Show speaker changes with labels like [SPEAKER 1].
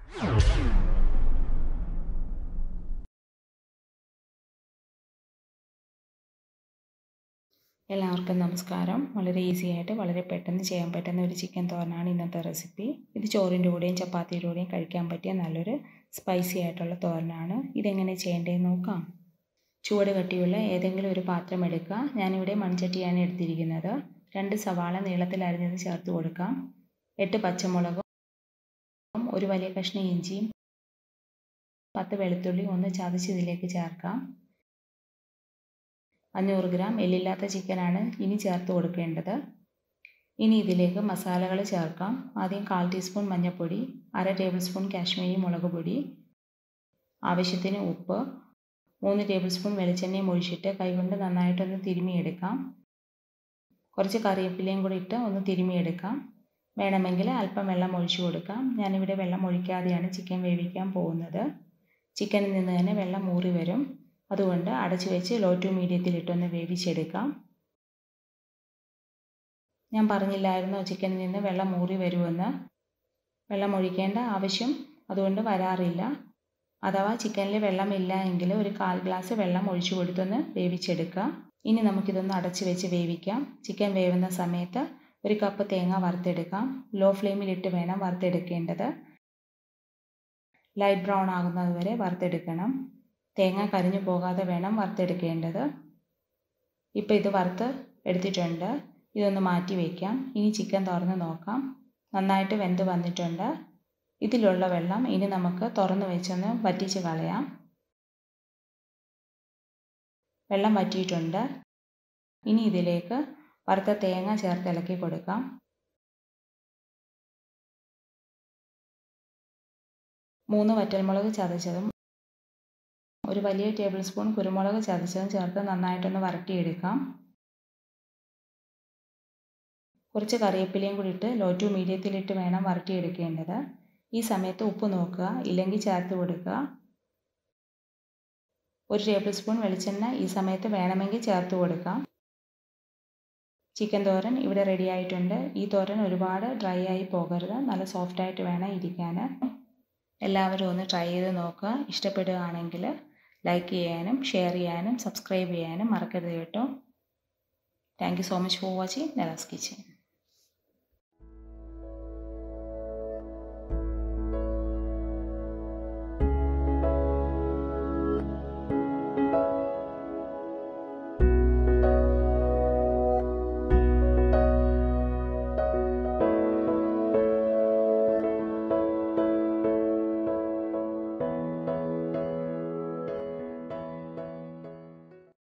[SPEAKER 1] എല്ലാവർക്കും നമസ്കാരം വളരെ ഈസി ആയിട്ട് വളരെ പെട്ടെന്ന് ചെയ്യാൻ പറ്റുന്ന ഒരു ചിക്കൻ തോരനാണ് ഇന്നത്തെ റെസിപ്പി ഇത് ചോറിൻ്റെ കൂടെയും ചപ്പാത്തിയുടെ കൂടെയും കഴിക്കാൻ പറ്റിയ നല്ലൊരു സ്പൈസി ആയിട്ടുള്ള തോരനാണ് ഇതെങ്ങനെ ചെയ്യേണ്ടതെന്ന് നോക്കാം ചുവട് കട്ടിയുള്ള ഏതെങ്കിലും ഒരു പാത്രം എടുക്കുക ഞാനിവിടെ മൺചട്ടിയാണ് എടുത്തിരിക്കുന്നത് രണ്ട് സവാള നീളത്തിൽ അരിഞ്ഞത് ചേർത്ത് കൊടുക്കാം എട്ട് പച്ചമുളകും ഒരു വലിയ കഷ്ണം ഇഞ്ചിയും പത്ത് വെളുത്തുള്ളി ഒന്ന് ചതച്ച് ഇതിലേക്ക് ചേർക്കാം അഞ്ഞൂറ് ഗ്രാം എല്ലില്ലാത്ത ചിക്കനാണ് ഇനി ചേർത്ത് കൊടുക്കേണ്ടത് ഇനി ഇതിലേക്ക് മസാലകൾ ചേർക്കാം ആദ്യം കാൽ ടീസ്പൂൺ മഞ്ഞൾപ്പൊടി അര ടേബിൾ സ്പൂൺ കാശ്മീരി മുളക് പൊടി ആവശ്യത്തിന് ഉപ്പ് മൂന്ന് ടേബിൾ സ്പൂൺ വെളിച്ചെണ്ണയും ഒഴിച്ചിട്ട് കൈകൊണ്ട് നന്നായിട്ടൊന്ന് തിരുമിയെടുക്കാം കുറച്ച് കറിവേപ്പിലയും കൂടി ഇട്ട് ഒന്ന് തിരുമിയെടുക്കാം വേണമെങ്കിൽ അല്പം വെള്ളം ഒഴിച്ചു കൊടുക്കാം ഞാനിവിടെ വെള്ളം ഒഴിക്കാതെയാണ് ചിക്കൻ വേവിക്കാൻ പോകുന്നത് ചിക്കനിൽ നിന്ന് തന്നെ വെള്ളം ഊറി വരും അതുകൊണ്ട് അടച്ചു വെച്ച് ലോ ടു മീഡിയത്തിൽ ഇട്ടൊന്ന് വേവിച്ചെടുക്കാം ഞാൻ പറഞ്ഞില്ലായിരുന്നോ ചിക്കനിൽ നിന്ന് വെള്ളം ഊറി വരുമെന്ന് വെള്ളം ഒഴിക്കേണ്ട ആവശ്യം അതുകൊണ്ട് വരാറില്ല അഥവാ ചിക്കനിൽ വെള്ളമില്ല എങ്കിൽ ഒരു കാൽ ഗ്ലാസ് വെള്ളം ഒഴിച്ചു കൊടുത്തൊന്ന് വേവിച്ചെടുക്കുക ഇനി നമുക്കിതൊന്ന് അടച്ചു വെച്ച് വേവിക്കാം ചിക്കൻ വേവുന്ന സമയത്ത് ഒരു കപ്പ് തേങ്ങ വറുത്തെടുക്കാം ലോ ഫ്ലെയിമിലിട്ട് വേണം വറുത്തെടുക്കേണ്ടത് ലൈറ്റ് ബ്രൗൺ ആകുന്നത് വരെ വറുത്തെടുക്കണം തേങ്ങ കരിഞ്ഞു പോകാതെ വേണം വറുത്തെടുക്കേണ്ടത് ഇപ്പോൾ ഇത് വറുത്ത് എടുത്തിട്ടുണ്ട് ഇതൊന്ന് മാറ്റി വയ്ക്കാം ഇനി ചിക്കൻ തുറന്ന് നോക്കാം നന്നായിട്ട് വെന്ത് വന്നിട്ടുണ്ട് ഇതിലുള്ള വെള്ളം ഇനി നമുക്ക് തുറന്ന് വെച്ചൊന്ന് വറ്റിച്ച് കളയാം വെള്ളം വറ്റിയിട്ടുണ്ട് ഇനി ഇതിലേക്ക് വറുത്ത തേങ്ങ ചേർത്ത് ഇളക്കി കൊടുക്കാം മൂന്ന് വറ്റൽമുളക് ചതച്ചതും ഒരു വലിയ ടേബിൾ സ്പൂൺ കുരുമുളക് ചതച്ചതും ചേർത്ത് നന്നായിട്ടൊന്ന് വരട്ടിയെടുക്കാം കുറച്ച് കറിവേപ്പിലയും കൂടി ഇട്ട് ലോ ടു മീഡിയത്തിലിട്ട് വേണം വരട്ടിയെടുക്കേണ്ടത് ഈ സമയത്ത് ഉപ്പ് നോക്കുക ഇല്ലെങ്കിൽ ചേർത്ത് കൊടുക്കുക ഒരു ടേബിൾ സ്പൂൺ വെളിച്ചെണ്ണ ഈ സമയത്ത് വേണമെങ്കിൽ ചേർത്ത് കൊടുക്കാം ചിക്കൻ തോരൻ ഇവിടെ റെഡി ആയിട്ടുണ്ട് ഈ തോരൻ ഒരുപാട് ഡ്രൈ ആയി പോകരുത് നല്ല സോഫ്റ്റായിട്ട് വേണം ഇരിക്കാൻ എല്ലാവരും ഒന്ന് ട്രൈ ചെയ്ത് നോക്കുക ഇഷ്ടപ്പെടുകയാണെങ്കിൽ ലൈക്ക് ചെയ്യാനും ഷെയർ ചെയ്യാനും സബ്സ്ക്രൈബ് ചെയ്യാനും മറക്കരുത് കേട്ടോ thank you so much for watching Nela's kitchen